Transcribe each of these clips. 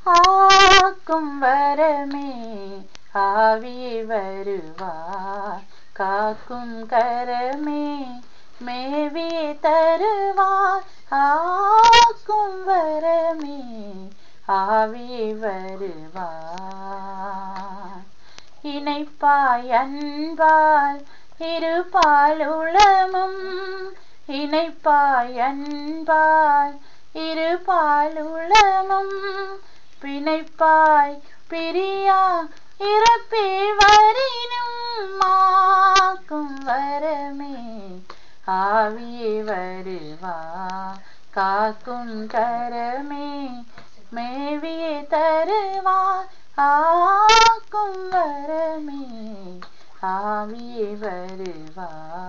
ஆக்கும் வரமே ஆவி வருவார் காக்கும் கரமே மேவி தருவார் ஆக்கும் வரமே ஆவி வருவார் இணைப்பாய் அன்பால் இருபால் உளமும் இணைப்பாய் அன்பால் இருபால் உளமும் பிணைப்பாய் பிரியா இறப்பே வரினும் மாக்கும் வரமே ஆவியே வருவா காக்கும் கரமே மேவியே தருவா ஆக்கும் வரமே ஆவியே வருவா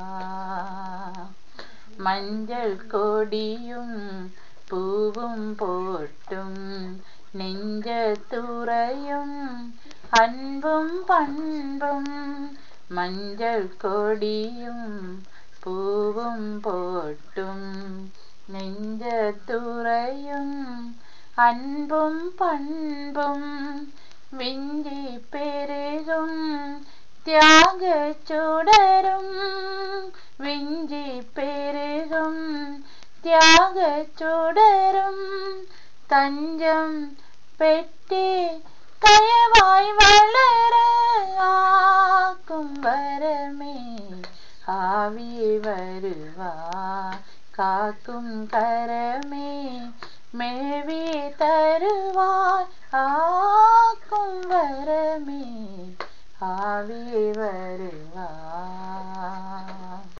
மஞ்சள் கொடியும் பூவும் போட்டும் நெஞ்ச துறையும் அன்பும் பண்பும் மஞ்சள் கொடியும் பூவும் போட்டும் நெஞ்ச துறையும் அன்பும் பண்பும் விஞ்சி பெருகும் தியாக சுடரும் விஞ்சி பெருகும் தியாக சுடரும் தஞ்சம் பெற்றே தயவாய் வளர ஆக்கும் வரமே ஆவி வருவா காக்கும் கரமே மேவி தருவாய் ஆக்கும் வரமே ஆவி வருவா